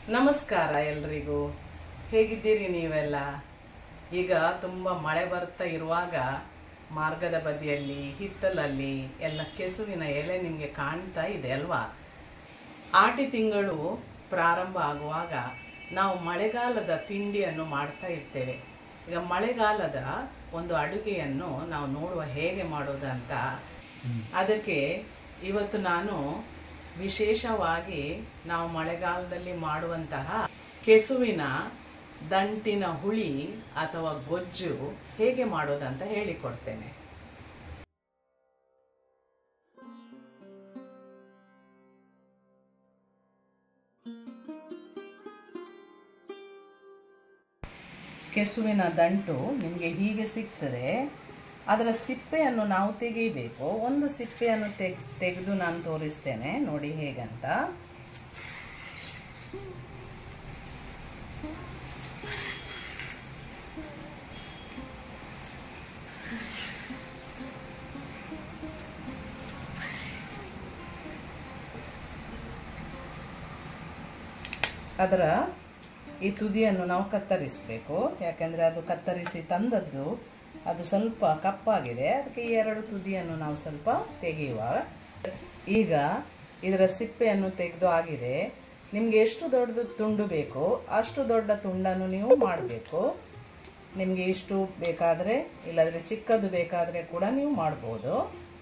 ನಮಸ್ಕಾರ ಎಲ್ರಿಗೂ ಹೇಗಿದ್ದೀರಿ ನೀವೆಲ್ಲ ಈಗ ತುಂಬ ಮಳೆ ಬರ್ತಾ ಇರುವಾಗ ಮಾರ್ಗದ ಬದಿಯಲ್ಲಿ ಹಿತ್ತಲಲ್ಲಿ ಎಲ್ಲ ಕೆಸುವಿನ ಎಲೆ ನಿಮಗೆ ಕಾಣ್ತಾ ಇದೆ ಅಲ್ವಾ ಆಟಿ ತಿಂಗಳು ಪ್ರಾರಂಭ ಆಗುವಾಗ ನಾವು ಮಳೆಗಾಲದ ತಿಂಡಿಯನ್ನು ಮಾಡ್ತಾ ಇರ್ತೇವೆ ಈಗ ಮಳೆಗಾಲದ ಒಂದು ಅಡುಗೆಯನ್ನು ನಾವು ನೋಡುವ ಹೇಗೆ ಮಾಡೋದಂತ ಅದಕ್ಕೆ ಇವತ್ತು ನಾನು ವಿಶೇಷವಾಗಿ ನಾವು ಮಳೆಗಾಲದಲ್ಲಿ ಮಾಡುವಂತಹ ಕೆಸುವಿನ ದಂಟಿನ ಹುಳಿ ಅಥವಾ ಗೊಜ್ಜು ಹೇಗೆ ಮಾಡೋದಂತ ಹೇಳಿಕೊಡ್ತೇನೆ ಕೆಸುವಿನ ದಂಟು ನಿಮಗೆ ಹೀಗೆ ಸಿಗ್ತದೆ ಅದರ ಸಿಪ್ಪೆಯನ್ನು ನಾವು ತೆಗೆಯಬೇಕು ಒಂದು ಸಿಪ್ಪೆಯನ್ನು ತೆಗ್ ತೆಗೆದು ನಾನು ತೋರಿಸ್ತೇನೆ ನೋಡಿ ಹೇಗಂತ ಅದರ ಈ ತುದಿಯನ್ನು ನಾವು ಕತ್ತರಿಸಬೇಕು ಯಾಕೆಂದರೆ ಅದು ಕತ್ತರಿಸಿ ತಂದದ್ದು ಅದು ಸ್ವಲ್ಪ ಕಪ್ಪಾಗಿದೆ ಅದಕ್ಕೆ ಈ ಎರಡು ತುದಿಯನ್ನು ನಾವು ಸ್ವಲ್ಪ ತೆಗೆಯುವ ಈಗ ಇದರ ಸಿಪ್ಪೆಯನ್ನು ತೆಗೆದು ಆಗಿದೆ ನಿಮಗೆ ಎಷ್ಟು ದೊಡ್ಡದು ತುಂಡು ಬೇಕೋ ಅಷ್ಟು ದೊಡ್ಡ ತುಂಡನ್ನು ನೀವು ಮಾಡಬೇಕು ನಿಮಗೆ ಇಷ್ಟು ಬೇಕಾದರೆ ಇಲ್ಲಾದರೆ ಚಿಕ್ಕದು ಬೇಕಾದರೆ ಕೂಡ ನೀವು ಮಾಡ್ಬೋದು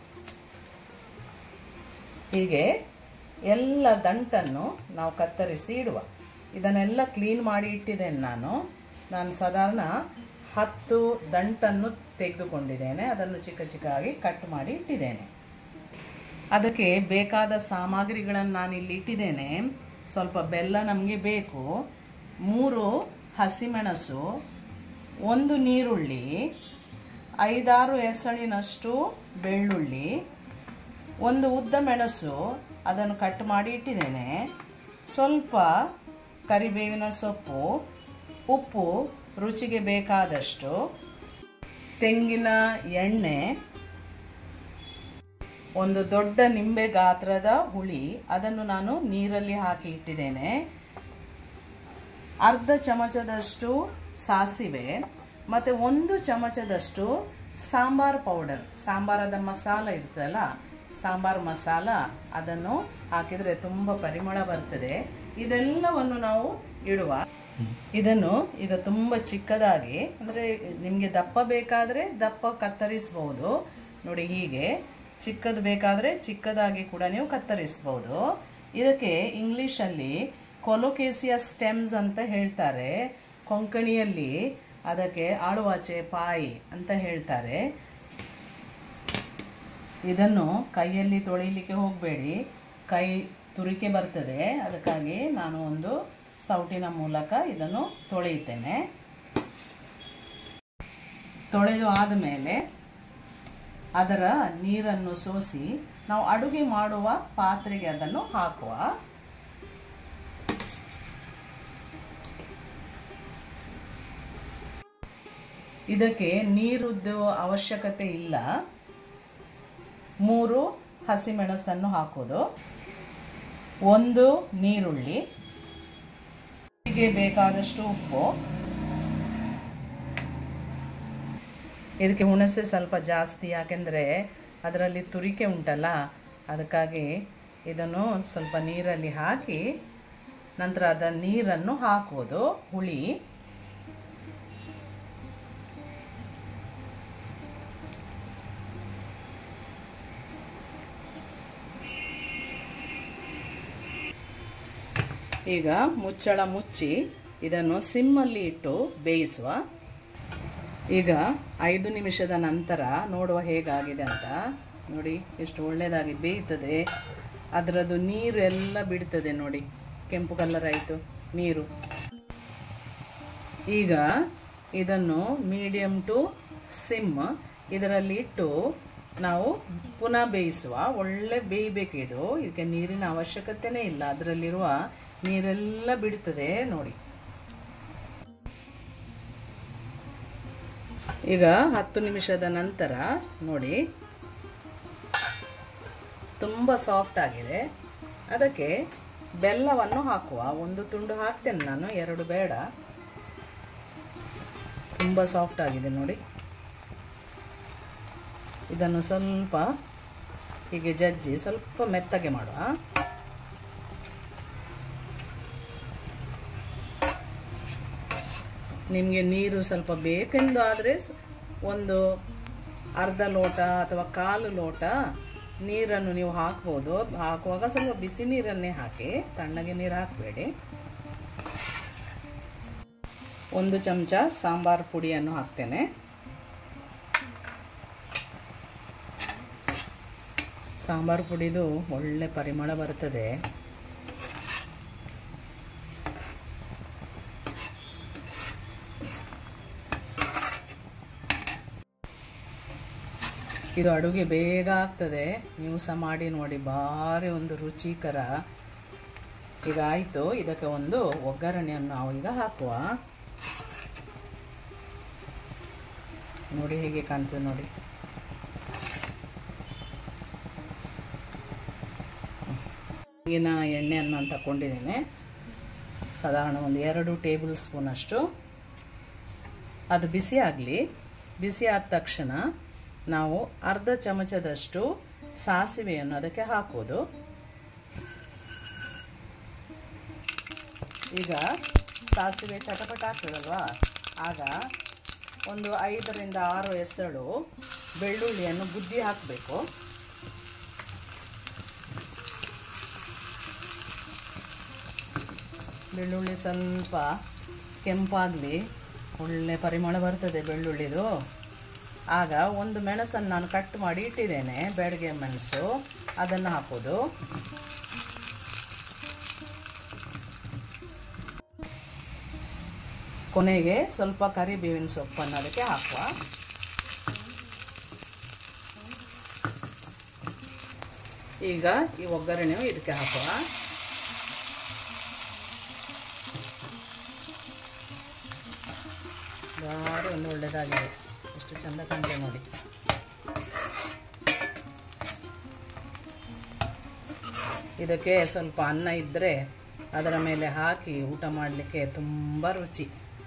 ಹೀಗೆ ಎಲ್ಲ ದಂಟನ್ನು ನಾವು ಕತ್ತರಿಸಿ ಇಡುವ ಇದನ್ನೆಲ್ಲ ಕ್ಲೀನ್ ಮಾಡಿ ಇಟ್ಟಿದ್ದೇನೆ ನಾನು ನಾನು ಸಾಧಾರಣ ಹತ್ತು ದಂಟನ್ನು ತೆಗೆದುಕೊಂಡಿದ್ದೇನೆ ಅದನ್ನು ಚಿಕ್ಕ ಚಿಕ್ಕದಾಗಿ ಕಟ್ ಮಾಡಿ ಇಟ್ಟಿದ್ದೇನೆ ಅದಕ್ಕೆ ಬೇಕಾದ ಸಾಮಗ್ರಿಗಳನ್ನು ನಾನು ಇಲ್ಲಿ ಇಟ್ಟಿದ್ದೇನೆ ಸ್ವಲ್ಪ ಬೆಲ್ಲ ನಮಗೆ ಬೇಕು ಮೂರು ಹಸಿಮೆಣಸು ಒಂದು ನೀರುಳ್ಳಿ ಐದಾರು ಎಸಳಿನಷ್ಟು ಬೆಳ್ಳುಳ್ಳಿ ಒಂದು ಉದ್ದ ಮೆಣಸು ಅದನ್ನು ಕಟ್ ಮಾಡಿ ಇಟ್ಟಿದ್ದೇನೆ ಸ್ವಲ್ಪ ಕರಿಬೇವಿನ ಸೊಪ್ಪು ಉಪ್ಪು ರುಚಿಗೆ ಬೇಕಾದಷ್ಟು ತೆಂಗಿನ ಎಣ್ಣೆ ಒಂದು ದೊಡ್ಡ ನಿಂಬೆ ಗಾತ್ರದ ಹುಳಿ ಅದನ್ನು ನಾನು ನೀರಲ್ಲಿ ಹಾಕಿ ಇಟ್ಟಿದ್ದೇನೆ ಅರ್ಧ ಚಮಚದಷ್ಟು ಸಾಸಿವೆ ಮತ್ತು ಒಂದು ಚಮಚದಷ್ಟು ಸಾಂಬಾರು ಪೌಡರ್ ಸಾಂಬಾರದ ಮಸಾಲ ಇರ್ತದಲ್ಲ ಸಾಂಬಾರು ಮಸಾಲ ಅದನ್ನು ಹಾಕಿದರೆ ತುಂಬ ಪರಿಮಳ ಬರ್ತದೆ ಇದೆಲ್ಲವನ್ನು ನಾವು ಇಡುವ ಇದನ್ನು ಈಗ ತುಂಬ ಚಿಕ್ಕದಾಗಿ ಅಂದರೆ ನಿಮಗೆ ದಪ್ಪ ಬೇಕಾದರೆ ದಪ್ಪ ಕತ್ತರಿಸ್ಬೋದು ನೋಡಿ ಹೀಗೆ ಚಿಕ್ಕದು ಬೇಕಾದರೆ ಚಿಕ್ಕದಾಗಿ ಕೂಡ ನೀವು ಕತ್ತರಿಸ್ಬೋದು ಇದಕ್ಕೆ ಇಂಗ್ಲೀಷಲ್ಲಿ ಕೊಲೊಕೇಸಿಯ ಸ್ಟೆಮ್ಸ್ ಅಂತ ಹೇಳ್ತಾರೆ ಕೊಂಕಣಿಯಲ್ಲಿ ಅದಕ್ಕೆ ಆಳುವಾಚೆ ಪಾಯಿ ಅಂತ ಹೇಳ್ತಾರೆ ಇದನ್ನು ಕೈಯಲ್ಲಿ ತೊಳಿಲಿಕ್ಕೆ ಹೋಗಬೇಡಿ ಕೈ ತುರಿಕೆ ಬರ್ತದೆ ಅದಕ್ಕಾಗಿ ನಾನು ಒಂದು ಸೌಟಿನ ಮೂಲಕ ಇದನ್ನು ತೊಳೆಯುತ್ತೇನೆ ತೊಳೆದು ಆದಮೇಲೆ ಅದರ ನೀರನ್ನು ಸೋಸಿ ನಾವು ಅಡುಗೆ ಮಾಡುವ ಪಾತ್ರೆಗೆ ಅದನ್ನು ಹಾಕುವ ಇದಕ್ಕೆ ನೀರುದ್ದು ಅವಶ್ಯಕತೆ ಇಲ್ಲ ಮೂರು ಹಸಿಮೆಣಸನ್ನು ಹಾಕೋದು ಒಂದು ನೀರುಳ್ಳಿ ಗೆ ಬೇಕಾದಷ್ಟು ಉಪ್ಪು ಇದಕ್ಕೆ ಹುಣಸೆ ಸ್ವಲ್ಪ ಜಾಸ್ತಿ ಯಾಕೆಂದರೆ ಅದರಲ್ಲಿ ತುರಿಕೆ ಉಂಟಲ್ಲ ಅದಕ್ಕಾಗಿ ಇದನ್ನು ಸ್ವಲ್ಪ ನೀರಲ್ಲಿ ಹಾಕಿ ನಂತರ ಅದ ನೀರನ್ನು ಹಾಕೋದು ಹುಳಿ ಈಗ ಮುಚ್ಚಳ ಮುಚ್ಚಿ ಇದನ್ನು ಸಿಮ್ಮಲ್ಲಿ ಇಟ್ಟು ಬೇಯಿಸುವ ಈಗ ಐದು ನಿಮಿಷದ ನಂತರ ನೋಡುವ ಹೇಗಾಗಿದೆ ಅಂತ ನೋಡಿ ಎಷ್ಟು ಒಳ್ಳೆಯದಾಗಿ ಬೇಯ್ತದೆ ಅದರದ್ದು ನೀರು ಎಲ್ಲ ಬಿಡ್ತದೆ ನೋಡಿ ಕೆಂಪು ಕಲರ್ ಆಯಿತು ನೀರು ಈಗ ಇದನ್ನು ಮೀಡಿಯಮ್ ಟು ಸಿಮ್ ಇದರಲ್ಲಿ ಇಟ್ಟು ನಾವು ಪುನಃ ಬೇಯಿಸುವ ಒಳ್ಳೆ ಬೇಯಬೇಕಿದು ಇದಕ್ಕೆ ನೀರಿನ ಅವಶ್ಯಕತೆನೇ ಇಲ್ಲ ಅದರಲ್ಲಿರುವ ನೀರೆಲ್ಲ ಬಿಡ್ತದೆ ನೋಡಿ ಈಗ ಹತ್ತು ನಿಮಿಷದ ನಂತರ ನೋಡಿ ತುಂಬ ಸಾಫ್ಟ್ ಆಗಿದೆ ಅದಕ್ಕೆ ಬೆಲ್ಲವನ್ನು ಹಾಕುವ ಒಂದು ತುಂಡು ಹಾಕ್ತೇನೆ ನಾನು ಎರಡು ಬೇಡ ತುಂಬ ಸಾಫ್ಟ್ ಆಗಿದೆ ನೋಡಿ ಇದನ್ನು ಸ್ವಲ್ಪ ಹೀಗೆ ಜಜ್ಜಿ ಸ್ವಲ್ಪ ಮೆತ್ತಗೆ ಮಾಡುವ ನಿಮಗೆ ನೀರು ಸ್ವಲ್ಪ ಬೇಕೆಂದು ಆದರೆ ಒಂದು ಅರ್ಧ ಲೋಟ ಅಥವಾ ಕಾಲು ಲೋಟ ನೀರನ್ನು ನೀವು ಹಾಕ್ಬೋದು ಹಾಕುವಾಗ ಸ್ವಲ್ಪ ಬಿಸಿ ನೀರನ್ನೇ ಹಾಕಿ ತಣ್ಣಗೆ ನೀರು ಹಾಕಬೇಡಿ ಒಂದು ಚಮಚ ಸಾಂಬಾರು ಪುಡಿಯನ್ನು ಹಾಕ್ತೇನೆ ಸಾಂಬಾರು ಪುಡಿದು ಒಳ್ಳೆ ಪರಿಮಳ ಬರ್ತದೆ ಇದು ಅಡುಗೆ ಬೇಗ ಆಗ್ತದೆ ನೀವು ಸಹ ಮಾಡಿ ನೋಡಿ ಭಾರಿ ಒಂದು ರುಚಿಕರ ಈಗ ಆಯಿತು ಇದಕ್ಕೆ ಒಂದು ಒಗ್ಗರಣೆಯನ್ನು ನಾವು ಈಗ ಹಾಕುವ ನೋಡಿ ಹೇಗೆ ಕಾಣ್ತದೆ ನೋಡಿ ಈಗಿನ ಎಣ್ಣೆಯನ್ನು ನಾನು ತಗೊಂಡಿದ್ದೇನೆ ಸಾಧಾರಣ ಒಂದು ಎರಡು ಟೇಬಲ್ ಸ್ಪೂನಷ್ಟು ಅದು ಬಿಸಿ ಆಗಲಿ ಬಿಸಿ ಆದ ತಕ್ಷಣ ನಾವು ಅರ್ಧ ಚಮಚದಷ್ಟು ಸಾಸಿವೆಯನ್ನು ಅದಕ್ಕೆ ಹಾಕೋದು ಈಗ ಸಾಸಿವೆ ಚಟಪಟ ಆಗ್ತದಲ್ವಾ ಆಗ ಒಂದು ಐದರಿಂದ ಆರು ಎಸಳು ಬೆಳ್ಳುಳ್ಳಿಯನ್ನು ಬುದ್ದಿ ಹಾಕಬೇಕು ಬೆಳ್ಳುಳ್ಳಿ ಸ್ವಲ್ಪ ಕೆಂಪಾಗಲಿ ಒಳ್ಳೆ ಪರಿಮಳ ಬರ್ತದೆ ಬೆಳ್ಳುಳ್ಳಿದು ಆಗ ಒಂದು ಮೆಣಸನ್ನು ನಾನು ಕಟ್ ಮಾಡಿ ಇಟ್ಟಿದ್ದೇನೆ ಬೆಳಗ್ಗೆ ಮೆಣಸು ಅದನ್ನು ಹಾಕೋದು ಕೊನೆಗೆ ಸ್ವಲ್ಪ ಕರಿಬೇವಿನ ಸೊಪ್ಪನ್ನು ಅದಕ್ಕೆ ಹಾಕುವ ಈಗ ಈ ಒಗ್ಗರಣೆಯು ಇದಕ್ಕೆ ಹಾಕುವ ಭಾರಿ ಒಂದು ಒಳ್ಳೆಯದಾಗಿದೆ ಎಷ್ಟು ಚಂದ ಕಾಣ್ತದೆ ನೋಡಿ ಇದಕ್ಕೆ ಸ್ವಲ್ಪ ಅನ್ನ ಇದ್ದರೆ ಅದರ ಮೇಲೆ ಹಾಕಿ ಊಟ ಮಾಡಲಿಕ್ಕೆ ತುಂಬ ರುಚಿ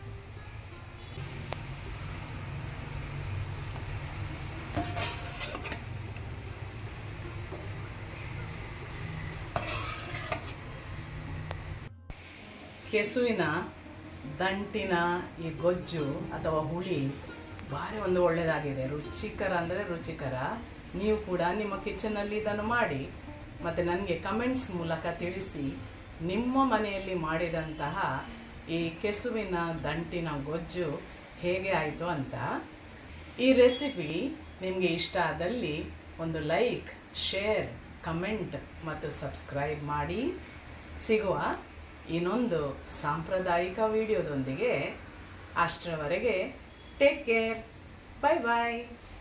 ಕೆಸುವಿನ ದಂಟಿನ ಈ ಗೊಜ್ಜು ಅಥವಾ ಹುಳಿ ಭಾರಿ ಒಂದು ಒಳ್ಳೆಯದಾಗಿದೆ ರುಚಿಕರ ಅಂದರೆ ರುಚಿಕರ ನೀವು ಕೂಡ ನಿಮ್ಮ ಕಿಚನಲ್ಲಿ ಇದನ್ನು ಮಾಡಿ ಮತ್ತು ನನಗೆ ಕಮೆಂಟ್ಸ್ ಮೂಲಕ ತಿಳಿಸಿ ನಿಮ್ಮ ಮನೆಯಲ್ಲಿ ಮಾಡಿದಂತಹ ಈ ಕೆಸುವಿನ ದಂಟಿನ ಗೊಜ್ಜು ಹೇಗೆ ಆಯಿತು ಅಂತ ಈ ರೆಸಿಪಿ ನಿಮಗೆ ಇಷ್ಟ ಆದಲ್ಲಿ ಒಂದು ಲೈಕ್ ಶೇರ್ ಕಮೆಂಟ್ ಮತ್ತು ಸಬ್ಸ್ಕ್ರೈಬ್ ಮಾಡಿ ಸಿಗುವ ಇನ್ನೊಂದು ಸಾಂಪ್ರದಾಯಿಕ ವಿಡಿಯೋದೊಂದಿಗೆ ಅಷ್ಟರವರೆಗೆ ಟೇಕ್ ಕೇರ್ ಬಾಯ್ ಬಾಯ್